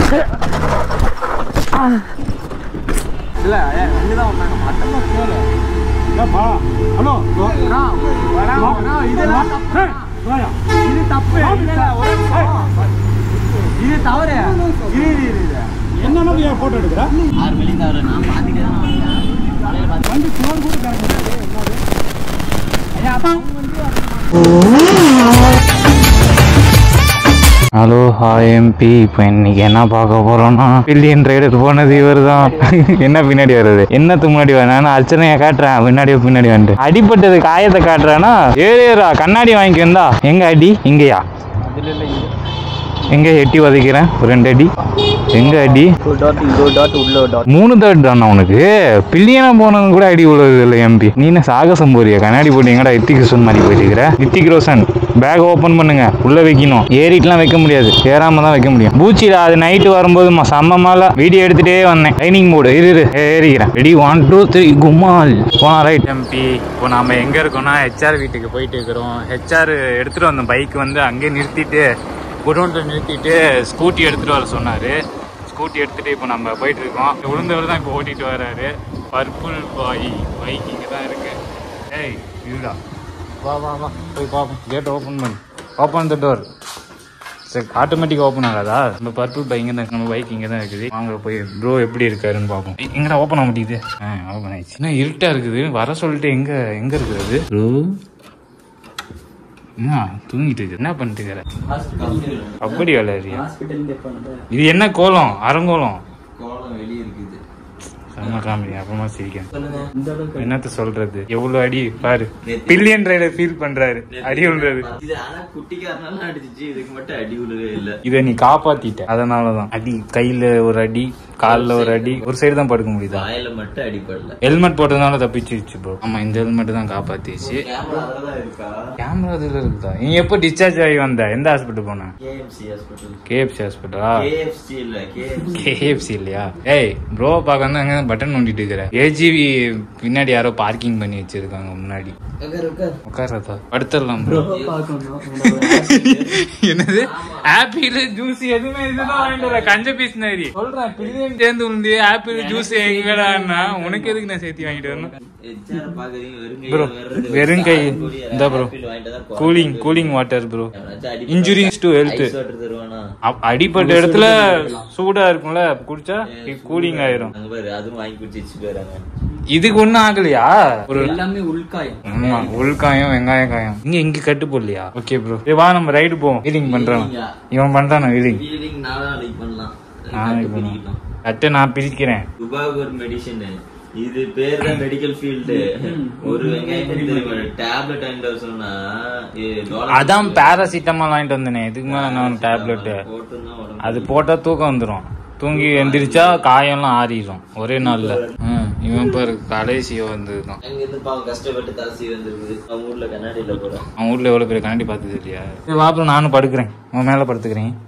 இல்ல இங்கதான் வந்தாங்க மட்டமா கேளு ஏப்பா ஹலோ அண்ணா, அண்ணா, அண்ணா, இதெல்லாம் தப்பு. இது தப்பு இல்ல, ஒரு நிமிஷம். இது தவறு இரு இரு இரு, இரு என்னென்ன ஏன் போட்டோ எடுக்கிற ஆறு மணிக்கு தவிர நான் பார்த்துட்டே தான் வந்தேன் காலையில் பார்த்து வண்டி ஃபோன் கூட கிடையாது ஹலோ ஹாய் எம்பி இப்போ இன்னைக்கு என்ன பார்க்க போறோம்னா பில்லியன் ரைடர் போனது இவர் தான் என்ன பின்னாடி வருது என்னத்துக்கு முன்னாடி வேணா அர்ச்சனையை காட்டுறேன் பின்னாடியே பின்னாடி வந்துட்டு அடிப்பட்டது காயத்தை காட்டுறேன்னா ஏறா கண்ணாடி வாங்கிக்கிறா எங்க அடி இங்கயா எங்க எட்டி வதைக்கிறேன் ஒரு ரெண்டு அடி எங்க அடி ஒரு டாட் இங்கே ஒரு டாட் உள்ள ஒரு டாட் மூணு தேர்ட் தானே உனக்கு பில்லியனா போனது கூட அடி விழுது இல்லை எம்பி நீ என்ன சாகசம் போறியா கண்ணாடி போட்டு எங்கடா இத்திக் ரோஷன் மாதிரி போயிட்டு இருக்கிற இத்திக் ரோஷன் பேக் ஓப்பன் பண்ணுங்க உள்ள வைக்கணும் ஏறிட்டுலாம் வைக்க முடியாது ஏறாம தான் வைக்க முடியும் பூச்சியில் அது நைட்டு வரும்போது ம- செம்ம மேல வீடியோ எடுத்துட்டே வந்தேன் ட்ரைனிங் போர்டு இரு இரு ஏ- ஏறிக்கிறேன் ரெடி ஒன் டூ த்ரீ குமால் போனா ரைட் எம்பி இப்போ நாம எங்க இருக்கோம்னா ஹெச்ஆர் வீட்டுக்கு போயிட்டு இருக்கிறோம் ஹெச்ஆர் எடுத்துட்டு வந்த பைக் வந்து அங்கேயே நிறுத்திட்டு குடோன்ல நிறுத்திட்டு ஸ்கூட்டி எடுத்துட்டு வர சொன்னாரு ஸ்கூட்டி எடுத்துட்டு இப்போ நம்ம போயிட்டு இருக்கோம் உளுந்தவர் தான் இப்போ ஓட்டிட்டு வராரு பர்பிள் பாய் பைக் இங்கே தான் இருக்கு ஏய் இதுடா வா வா வா போய் பார்ப்போம் கேட் ஓப்பன் பண்ணு ஓப்பன் த டோர் சரி ஆட்டோமேட்டிக் ஓப்பன் ஆகாதா நம்ம பர்பிள் பைக் இங்கே தான் நம்ம பைக் இங்கே தான் இருக்குது வாங்க போய் ப்ரோ எப்படி இருக்காருன்னு பார்ப்போம் எ- எங்கடா ஓப்பன் ஆக மாட்டேங்குது ஆ ஓப்பன் ஆயிடுச்சு என்ன இருட்டா இருக்குது வர சொல்லிட்டு எங்க எங்க இருக்குது ப்ரோ என்ன தூங்கிட்டு இருக்கு என்ன பண்ணிட்டு இருக்கிற ஹாஸ்பிட்டல் அப்படி விளையாடுறியா ஹாஸ்பிட்டல் எப்போ வந்தேன் இது என்ன கோலம் அரங்கோலம் கோலம் வெளியே இருக்குது செம்ம காமெடி அப்புறமா சிரிக்கேன் சொல்லுங்க இந்த அளவுக்கு என்னத்த சொல்றது எவ்வளவு அடி பாரு பில்லியன் ரைடர் ஃபீல் பண்றாரு அடி விழுறது இது ஆனா குட்டிக்காரனால அடிச்சிச்சு இதுக்கு மட்டும் அடி விழுவே இல்ல இத நீ காப்பாத்திட்ட அதனாலதான் அடி கையில ஒரு அடி கால்ல ஒரு அடி ஒரு சைடு தான் படுக்க முடியுதா வாயில மட்டும் அடிப்படல ஹெல்மெட் போட்டதுனால தப்பிச்சிருச்சு ப்ரோ ஆமா இந்த ஹெல்மெட் தான் காப்பாத்திச்சு கேமரா தான் இருக்கா கேமரா இதுல இருக்குதா நீ எப்போ டிஸ்சார்ஜ் ஆகி வந்த எந்த ஹாஸ்பிட்டல் போன கேஎம்சி ஹாஸ்பிட்டல் கேஎஃப்சி ஹாஸ்பிட்டலா கேஎஃப்சி இல்ல கேஎம்சி கேஎஃப்சி இல்லையா ஏய் ப்ரோ பார்க்க வந்து அங்க பட்டன் நோண்டிட்டு இருக்கிற ஏஜிவி பின்னாடி யாரோ பார்க்கிங் பண்ணி வச்சிருக்காங்க முன்னாடி உட்கார் உட்கார் உட்காரதா படுத்துடலாம் ப்ரோ என்னது ஆப்பிள் ஜூஸ் எதுவுமே இதுதான் வாங்கிட்டு வர கஞ்ச பீஸ் மாதிரி சொல்றேன் பிள்ளையும் சேர்ந்து உண்டு ஆப்பிள் ஜூஸ் எங்கடான்னா உனக்கு எதுக்கு நான் சேர்த்து வாங்கிட்டு வரணும் எச்ஆர் பாக்குறீங்க வெறும் ப்ரோ கையில வர்றது வெறும் கை கூடிய இந்த ப்ரோ ஆப்பிள் வாங்கிட்டு தான் quality cooling cooling water bro எவனாச்சும் அடிபட்டா injuries to health ice water தருவானா அடிப்பட்ட இடத்துல சூடா இருக்கும்ல குடிச்சா கூலிங் ஆயிரும் அங்க பாரு அதுவும் வாங்கி குடிச்சிச்சு போயிறாங்க இதுக்கு ஒண்ணும் ஆகலையா ஒரு எல்லாமே உள்காயம் ஆமா உள்காயம் வெங்காயம் காயம் இங்க இங்க கட்டு போடலையா ஓகே ப்ரோ வா நம்ம ரைடு போவோம் ஹீலிங் பண்றான் இவன் பண்றானா ஹீலிங் ஃபீலிங் நானும் நாளைக்கு பண்ணலாம் நாளைக்கு கட்டு பண்ணுவோம் பிடிக்கணும். கட்டு நான் பிரிக்கிறேன் துபாக்கு ஒரு மெடிசன் இது பேர் தான் மெடிக்கல் ஃபீல்டு ஒரு வெங்காயம் டேப்லெட் வாங்கிட்டு வர சொன்னா இது dollar அதான் பேராசிட்டமால் வாங்கிட்டு வந்தேனே இதுக்கு மேல என்ன டேப்லெட் போட்டுன்னா உடம்பு அது போட்டா தூக்கம் வந்துரும் தூங்கி எந்திரிச்சா காயம்லாம் ஆறிடும் ஒரே நாள்ல ம், இவன் பாரு கடைசியோ வந்திருக்கான் அங்க இருந்து பாவம் கஷ்டப்பட்டு தாசி வந்திருக்குது அவங்க ஊர்ல கண்ணாடியில போற அவன் வீட்ல எவ்வளவு பேர் கண்ணாடி பார்த்தது இல்லையா சரி, வா அப்புறம் நானும் படுக்கிறேன் உன் மேல படுத்துக்கிறேன்